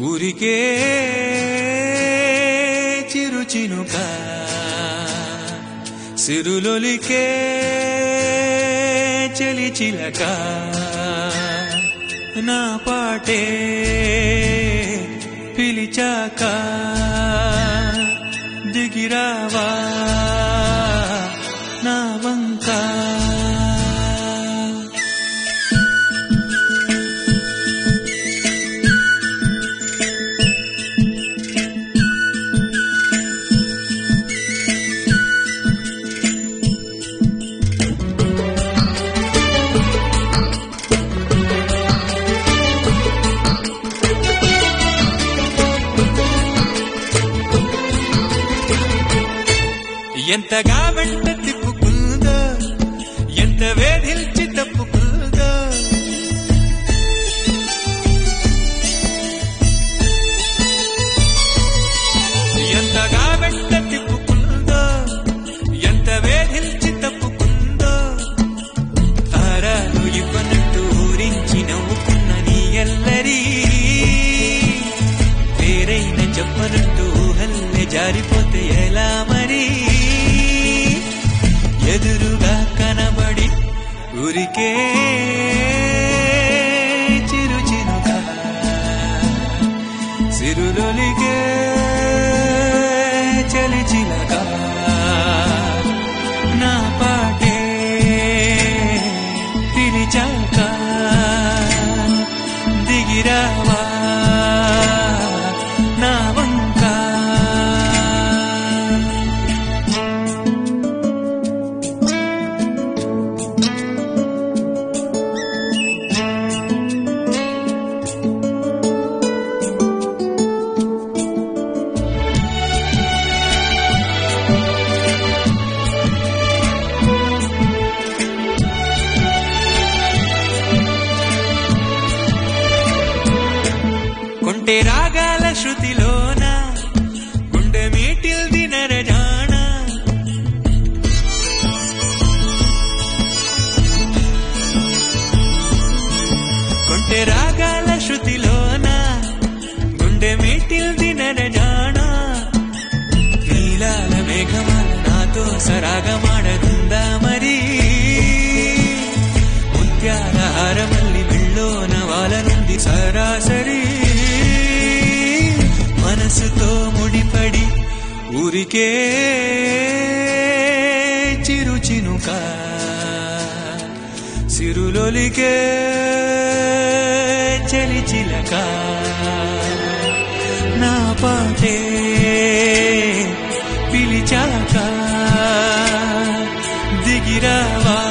ఊరికే చిరు చినుక సిరులొలికే చలి చిలక నా పాటే పిలిచాక దిగిరావా నా వంకా ఎంతగా వెంట తిప్పుకుందో ఎంత వేధిల్చి తప్పుకుందో ఎంతగా వెంట తిప్పుకుందో ఎంత వేధిల్చి తప్పుకుందో తారాలు ఇవ్వనట్టు ఊరించి నవ్వుకున్న నీ ఎల్లరి పేరైన చెప్పనట్టు ఊహల్లే జారిపోతే ఎలా మరి ఎదురుగా కనబడి ఊరికే చిరు చినుక సిరులొలికే చలి చిలక నా పాటే పిలిచాక దిగిరావా నా వంకా కొంటె రాగాల శృతిలోన గుండె మీటిల్ దినరజాణ కొంటె రాగాల శృతిలోన గుండె మీటిల్ దినరజాణ నీలాల మేఘమాల నాతో సరాగమాడనుందా మరి ముత్యాల హారమల్లి మెళ్ళోన వాలనుంది సరాసరి మనసుతో ముడిపడి ఊరికే చిరు చినుక సిరులొలికే చలి చిలక నా పాటే పిలిచాక దిగిరావా